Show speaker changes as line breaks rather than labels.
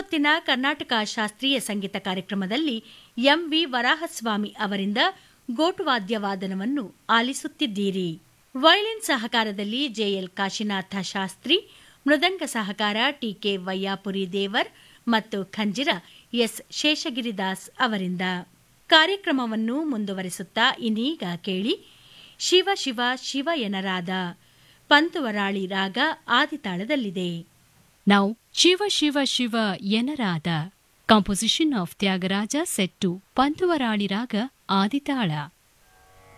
ಹೊತ್ತಿನ ಕರ್ನಾಟಕ ಶಾಸ್ತ್ರೀಯ ಸಂಗೀತ ಕಾರ್ಯಕ್ರಮದಲ್ಲಿ ಎಂವಿ ವರಾಹಸ್ವಾಮಿ ಅವರಿಂದ ಗೋಟುವಾದ್ಯ ವಾದನವನ್ನು ಆಲಿಸುತ್ತಿದ್ದೀರಿ ವಯಲಿನ್ ಸಹಕಾರದಲ್ಲಿ ಜೆಎಲ್ ಕಾಶಿನಾಥ ಶಾಸ್ತ್ರಿ ಮೃದಂಗ ಸಹಕಾರ ಟಿಕೆ ವಯ್ಯಾಪುರಿ ದೇವರ್ ಮತ್ತು ಖಂಜಿರ ಎಸ್ ಶೇಷಗಿರಿದಾಸ್ ಅವರಿಂದ ಕಾರ್ಯಕ್ರಮವನ್ನು ಮುಂದುವರಿಸುತ್ತಾ ಇನ್ನೀಗ ಕೇಳಿ ಶಿವ ಶಿವ ಶಿವ ಎನರಾದ ಪಂತುವರಾಳಿ ರಾಗ ಆದಿತಾಳದಲ್ಲಿದೆ
Now, Shiva Shiva Shiva Yenarada, composition of Tyagaraja set to Pantuvarali Raga Aditala.